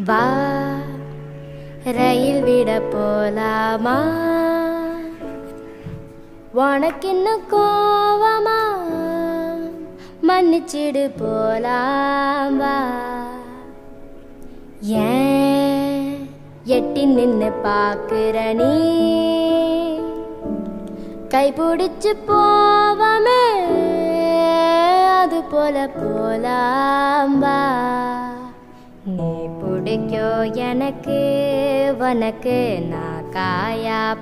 வா ரயில் விட போலாமா உனக்கு இன்னும் கோவமா மன்னிச்சிடு போலாம் வா ஏன் எட்டி நின்னு பாக்குற நீ கைப்பிடிச்சு போவமே அது போல போலாம் வா நீ பிடிக்கோ எனக்கு உனக்கு நான் காயா